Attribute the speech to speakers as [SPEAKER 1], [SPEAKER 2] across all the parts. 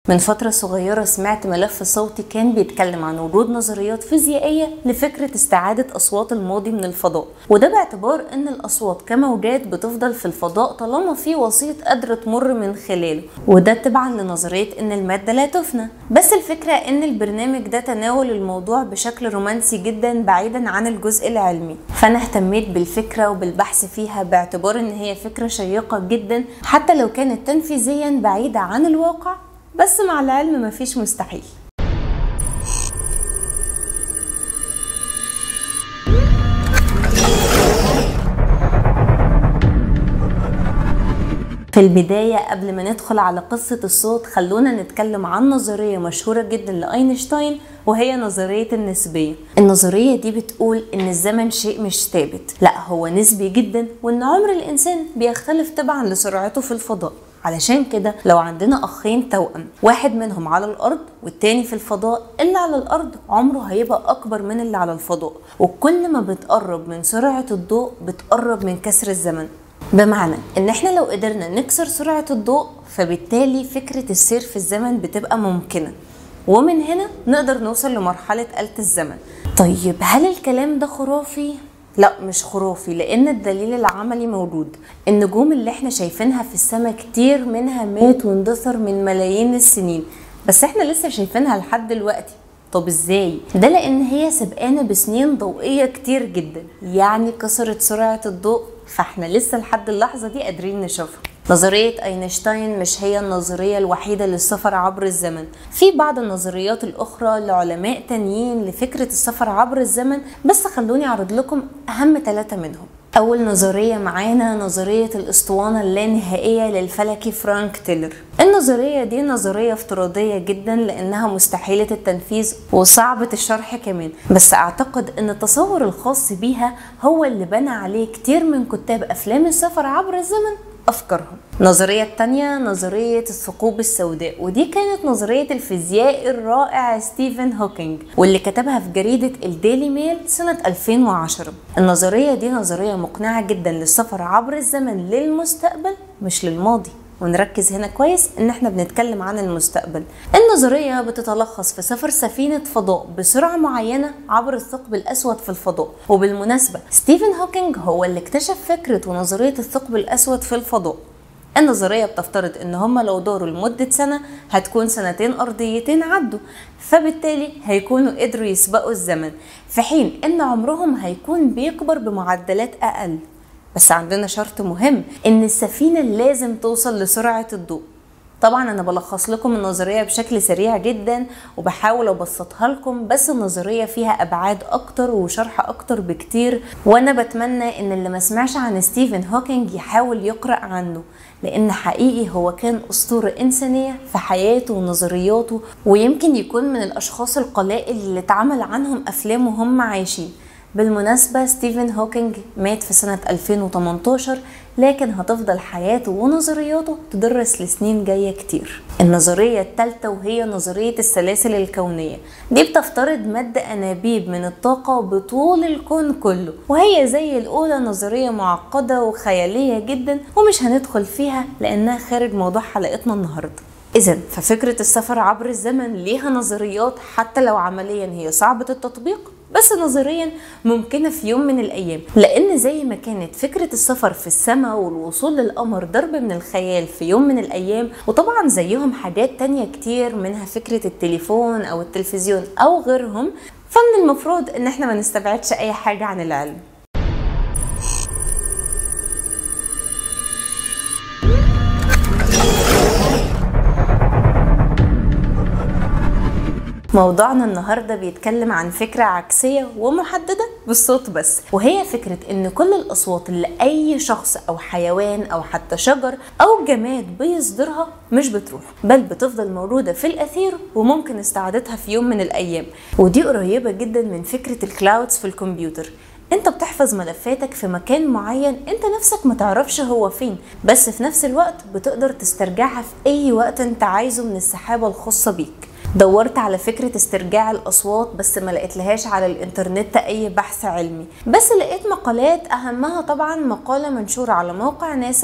[SPEAKER 1] من فترة صغيرة سمعت ملف صوتي كان بيتكلم عن وجود نظريات فيزيائية لفكرة استعادة أصوات الماضي من الفضاء وده باعتبار أن الأصوات كموجات بتفضل في الفضاء طالما في وسيط قادرة تمر من خلاله وده تبعا لنظرية أن المادة لا تفنى بس الفكرة أن البرنامج ده تناول الموضوع بشكل رومانسي جدا بعيدا عن الجزء العلمي فأنا اهتميت بالفكرة وبالبحث فيها باعتبار أن هي فكرة شيقة جدا حتى لو كانت تنفيذيا بعيدة عن الواقع بس مع العلم مفيش مستحيل في البداية قبل ما ندخل على قصة الصوت خلونا نتكلم عن نظرية مشهورة جدا لأينشتاين وهي نظرية النسبية النظرية دي بتقول إن الزمن شيء مش ثابت لا هو نسبي جدا وإن عمر الإنسان بيختلف تبعا لسرعته في الفضاء علشان كده لو عندنا اخين توأم واحد منهم على الارض والتاني في الفضاء اللي على الارض عمره هيبقى اكبر من اللي على الفضاء وكل ما بتقرب من سرعة الضوء بتقرب من كسر الزمن بمعنى ان احنا لو قدرنا نكسر سرعة الضوء فبالتالي فكرة السير في الزمن بتبقى ممكنة ومن هنا نقدر نوصل لمرحلة آلة الزمن طيب هل الكلام ده خرافي؟ لا مش خرافي لان الدليل العملي موجود النجوم اللي احنا شايفينها في السماء كتير منها مات واندثر من ملايين السنين بس احنا لسه شايفينها لحد دلوقتي طب ازاي ده لان هي سبقانه بسنين ضوئيه كتير جدا يعني كسرت سرعه الضوء فاحنا لسه لحد اللحظه دي قادرين نشوفها نظرية أينشتاين مش هي النظرية الوحيدة للسفر عبر الزمن في بعض النظريات الأخرى لعلماء تانيين لفكرة السفر عبر الزمن بس خلوني أعرض لكم أهم ثلاثة منهم أول نظرية معانا نظرية الأسطوانة اللانهائية للفلكي فرانك تيلر النظرية دي نظرية افتراضية جدا لأنها مستحيلة التنفيذ وصعبة الشرح كمان بس أعتقد أن التصور الخاص بيها هو اللي بنى عليه كتير من كتاب أفلام السفر عبر الزمن أفكارهم النظرية التانية نظرية الثقوب السوداء ودي كانت نظرية الفيزيائي الرائع ستيفن هوكينج واللي كتبها في جريدة الديلي ميل سنة 2010 النظرية دي نظرية مقنعة جدا للسفر عبر الزمن للمستقبل مش للماضي ونركز هنا كويس ان احنا بنتكلم عن المستقبل النظرية بتتلخص في سفر سفينة فضاء بسرعة معينة عبر الثقب الاسود في الفضاء وبالمناسبة ستيفن هوكينج هو اللي اكتشف فكرة ونظرية الثقب الاسود في الفضاء النظرية بتفترض ان هما لو داروا لمدة سنة هتكون سنتين ارضيتين عدوا فبالتالي هيكونوا قدروا يسبقوا الزمن في حين ان عمرهم هيكون بيكبر بمعدلات اقل بس عندنا شرط مهم ان السفينة لازم توصل لسرعة الضوء طبعا انا بلخص لكم النظريه بشكل سريع جدا وبحاول ابسطها لكم بس النظريه فيها ابعاد اكتر وشرح اكتر بكتير وانا بتمنى ان اللي ما سمعش عن ستيفن هوكينج يحاول يقرا عنه لان حقيقي هو كان اسطوره انسانيه في حياته ونظرياته ويمكن يكون من الاشخاص القلائل اللي اتعمل عنهم افلام وهم عايشين بالمناسبة ستيفن هوكينج مات في سنة 2018 لكن هتفضل حياته ونظرياته تدرس لسنين جاية كتير النظرية الثالثة وهي نظرية السلاسل الكونية دي بتفترض مد أنابيب من الطاقة بطول الكون كله وهي زي الأولى نظرية معقدة وخيالية جدا ومش هندخل فيها لأنها خارج موضوع حلقتنا النهاردة إذا ففكرة السفر عبر الزمن ليها نظريات حتى لو عمليا هي صعبة التطبيق بس نظريا ممكنة في يوم من الأيام لأن زي ما كانت فكرة السفر في السماء والوصول للقمر ضرب من الخيال في يوم من الأيام وطبعا زيهم حاجات تانية كتير منها فكرة التليفون أو التلفزيون أو غيرهم فمن المفروض إن احنا ما نستبعدش أي حاجة عن العلم موضوعنا النهارده بيتكلم عن فكره عكسيه ومحدده بالصوت بس وهي فكره ان كل الاصوات اللي اي شخص او حيوان او حتى شجر او جماد بيصدرها مش بتروح بل بتفضل موجوده في الاثير وممكن استعادتها في يوم من الايام ودي قريبه جدا من فكره الكلاودز في الكمبيوتر انت بتحفظ ملفاتك في مكان معين انت نفسك ما تعرفش هو فين بس في نفس الوقت بتقدر تسترجعها في اي وقت انت عايزه من السحابه الخاصه بيك دورت على فكرة استرجاع الأصوات بس ما لقيت لهاش على الإنترنت أي بحث علمي بس لقيت مقالات أهمها طبعا مقالة منشورة على موقع ناسا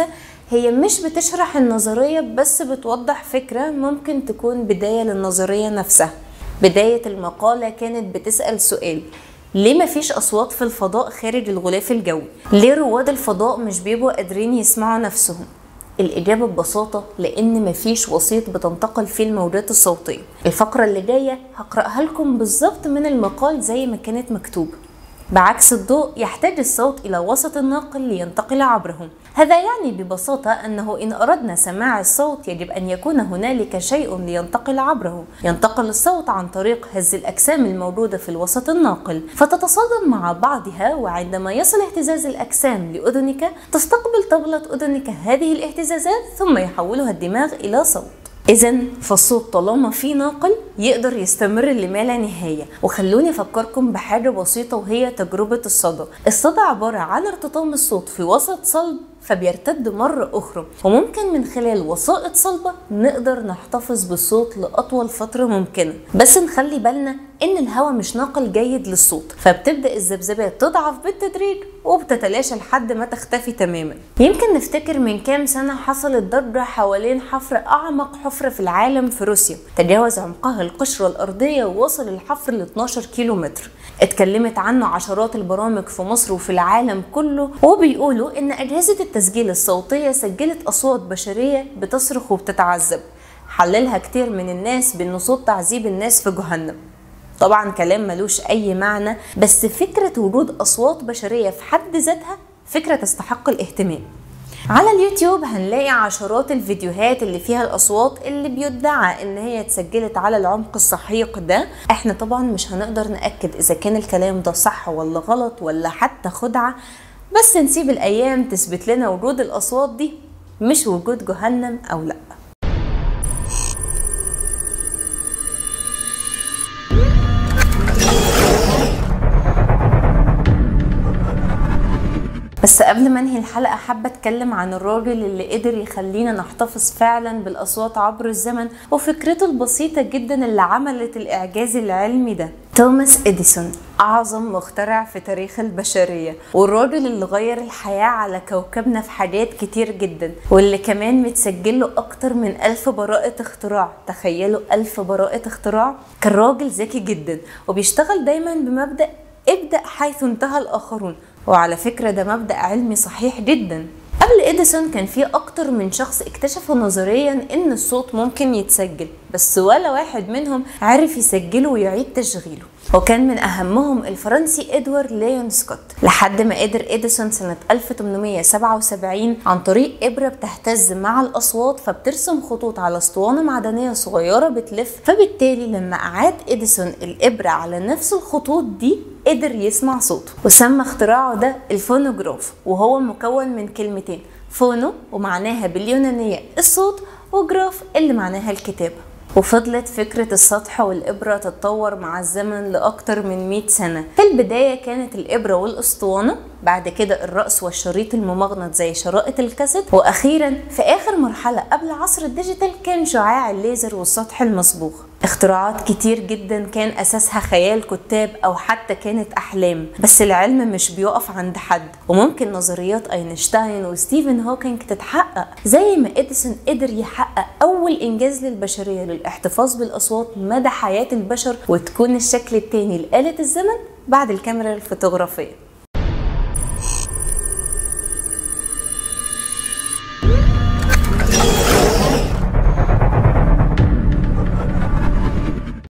[SPEAKER 1] هي مش بتشرح النظرية بس بتوضح فكرة ممكن تكون بداية للنظرية نفسها بداية المقالة كانت بتسأل سؤال ليه مفيش أصوات في الفضاء خارج الغلاف الجوي؟ ليه رواد الفضاء مش بيبقوا قادرين يسمعوا نفسهم؟ الإجابة ببساطة لأن مفيش وسيط بتنتقل فيه الموجات الصوتية الفقرة اللي جاية هقرأها لكم بالظبط من المقال زي ما كانت مكتوبة بعكس الضوء يحتاج الصوت إلى وسط ناقل لينتقل عبره هذا يعني ببساطة أنه إن أردنا سماع الصوت يجب أن يكون هنالك شيء لينتقل عبره ينتقل الصوت عن طريق هز الأجسام الموجودة في الوسط الناقل فتتصادم مع بعضها وعندما يصل اهتزاز الأجسام لأذنك تستقبل طبلة أذنك هذه الاهتزازات ثم يحولها الدماغ إلى صوت إذا فالصوت طالما في ناقل يقدر يستمر لما لا نهاية وخلوني أفكركم بحاجة بسيطة وهي تجربة الصدى الصدى عبارة عن ارتطام الصوت في وسط صلب فبيرتد مرة أخرى وممكن من خلال وسائط صلبة نقدر نحتفظ بالصوت لأطول فترة ممكنة بس نخلي بالنا إن الهواء مش ناقل جيد للصوت فبتبدأ الذبذبات تضعف بالتدريج وبتتلاشى لحد ما تختفي تماما يمكن نفتكر من كام سنة حصلت ضجة حوالين حفر أعمق حفرة في العالم في روسيا تجاوز عمقها القشرة الأرضية ووصل الحفر ل 12 كيلو متر اتكلمت عنه عشرات البرامج في مصر وفي العالم كله وبيقولوا ان اجهزه التسجيل الصوتيه سجلت اصوات بشريه بتصرخ وبتتعذب حللها كتير من الناس بانه صوت تعذيب الناس في جهنم طبعا كلام ملوش اي معنى بس فكره وجود اصوات بشريه في حد ذاتها فكره تستحق الاهتمام على اليوتيوب هنلاقي عشرات الفيديوهات اللي فيها الاصوات اللي بيدعى ان هي اتسجلت على العمق السحيق ده احنا طبعا مش هنقدر ناكد اذا كان الكلام ده صح ولا غلط ولا حتى خدعه بس نسيب الايام تثبت لنا وجود الاصوات دي مش وجود جهنم او لا بس قبل ما انهي الحلقه حابه اتكلم عن الراجل اللي قدر يخلينا نحتفظ فعلا بالاصوات عبر الزمن وفكرته البسيطه جدا اللي عملت الاعجاز العلمي ده توماس اديسون اعظم مخترع في تاريخ البشريه والراجل اللي غير الحياه على كوكبنا في حاجات كتير جدا واللي كمان متسجل له اكتر من ألف براءة اختراع تخيلوا ألف براءة اختراع كان راجل ذكي جدا وبيشتغل دايما بمبدأ ابدأ حيث انتهى الآخرون وعلى فكرة ده مبدأ علمي صحيح جدا قبل اديسون كان في اكتر من شخص اكتشفوا نظريا ان الصوت ممكن يتسجل بس ولا واحد منهم عرف يسجله ويعيد تشغيله وكان من اهمهم الفرنسي ادوارد ليون سكوت لحد ما قدر اديسون سنة 1877 عن طريق ابرة بتهتز مع الاصوات فبترسم خطوط على اسطوانة معدنية صغيرة بتلف فبالتالي لما اعاد اديسون الابرة على نفس الخطوط دي قدر يسمع صوته وسمى اختراعه ده الفونوجراف وهو مكون من كلمتين فونو ومعناها باليونانية الصوت وجراف اللي معناها الكتابة وفضلت فكرة السطح والإبرة تتطور مع الزمن لأكتر من 100 سنة في البداية كانت الإبرة والأسطوانة بعد كده الرأس والشريط الممغنط زي شرائط الكاسيت وأخيرا في آخر مرحلة قبل عصر الديجيتال كان شعاع الليزر والسطح المصبوغ اختراعات كتير جدا كان اساسها خيال كتاب او حتى كانت احلام بس العلم مش بيقف عند حد وممكن نظريات اينشتاين وستيفن هوكينج تتحقق زي ما اديسون قدر يحقق اول انجاز للبشريه للاحتفاظ بالاصوات مدى حياه البشر وتكون الشكل التاني لآلة الزمن بعد الكاميرا الفوتوغرافيه